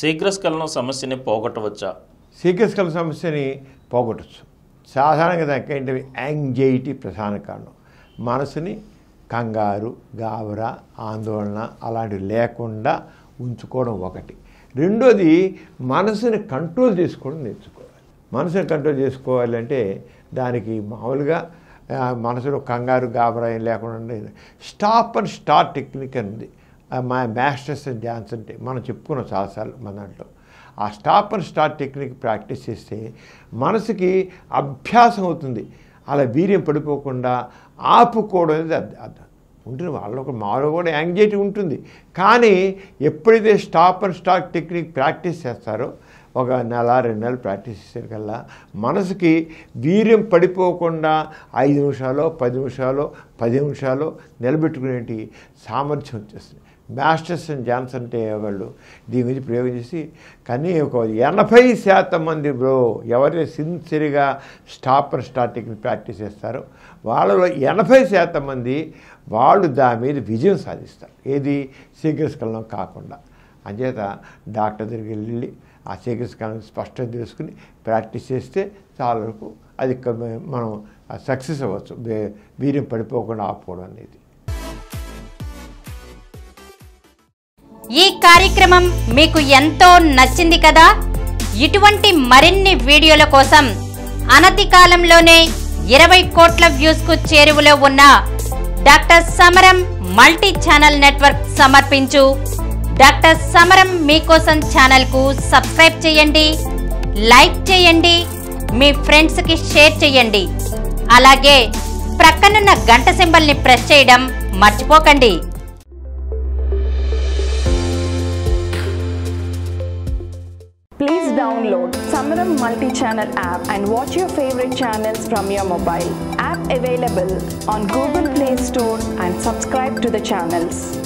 శీఘ్రస్ఖలనం సమస్యని పోగొట్టవచ్చా శీఘ్రస్కల సమస్యని పోగొట్టచ్చు సాధారణంగా దానికి ఏంటి యాంగ్జైటీ ప్రధాన కారణం మనసుని కంగారు గాబరా ఆందోళన అలాంటివి లేకుండా ఉంచుకోవడం ఒకటి రెండోది మనసుని కంట్రోల్ చేసుకోవడం నేర్చుకోవాలి మనసుని కంట్రోల్ చేసుకోవాలంటే దానికి మామూలుగా ఆ, మనసులో కంగారు గాబరా ఏం లేకుండా ఉండేది. స్టాప్ అండ్ స్టార్ట్ టెక్నిక్ అని ఉంది ఆ, మా మాస్టర్స్ అండ్ డ్యాన్స్ అంటే మనం చెప్పుకున్నాం చాలాసార్లు మన దాంట్లో ఆ stop and start technique practice చేస్తే మనసుకి అభ్యాసం అవుతుంది అలా వీర్యం పడిపోకుండా ఆపుకోవడం అనేది అర్థ- అర్థం ఉంటుంది వాళ్ళలో ఒక మాలో కూడా యాంగ్జైటీ ఉంటుంది కానీ ఎప్పుడైతే stop and start technique practice చేస్తారో ఒక నెల రెండు నెలలు ప్రాక్టీస్ చేసేకల్లా మనసుకి వీర్యం పడిపోకుండా ఐదు నిమిషాలు పది నిమిషాలు పది నిమిషాలు నిలబెట్టుకునేటి సామర్థ్యం వచ్చేస్తుంది మాస్టర్స్ అండ్ జాన్స్ అంటే వాళ్ళు దీని గురించి ప్రయోగం చేసి కానీ ఒక ఎనభై శాతం మంది బ్రో ఎవరైతే సిన్సియర్గా stop and start technique practice చేస్తారో వాళ్ళలో ఎనభై శాతం మంది వాళ్ళు దాని మీద విజయం సాధిస్తారు ఏది శీఘ్రస్కలనం కాకుండా అంచేత డాక్టర్ దగ్గరికి వెళ్ళి ఆ శీఘ్రస్కలనం స్పష్టంగా తెలుసుకుని ప్రాక్టీస్ చేస్తే చాలా వరకు అది క- మనం సక్సెస్ అవ్వచ్చు వే- వీర్యం పడిపోకుండా ఆపుకోవడం అనేది ఈ కార్యక్రమం మీకు ఎంతో నచ్చింది కదా ఇటువంటి మరిన్ని వీడియోల కోసం అనతి కాలంలోనే ఇరవై కోట్ల వ్యూస్ కు చేరువలో ఉన్న doctor Samaram multi channel network సమర్పించు డాక్టర్ సమరం మీకోసం ఛానల్ కు సబ్స్క్రైబ్ చేయండి లైక్ చేయండి మీ ఫ్రెండ్స్ కి షేర్ చేయండి అలాగే ప్రక్కనున్న గంట సింబల్ ని ప్రెస్ చేయడం మర్చిపోకండి Please download Samaram multi-channel app and watch your favorite channels from your mobile. App available on Google Play Store and subscribe to the channels.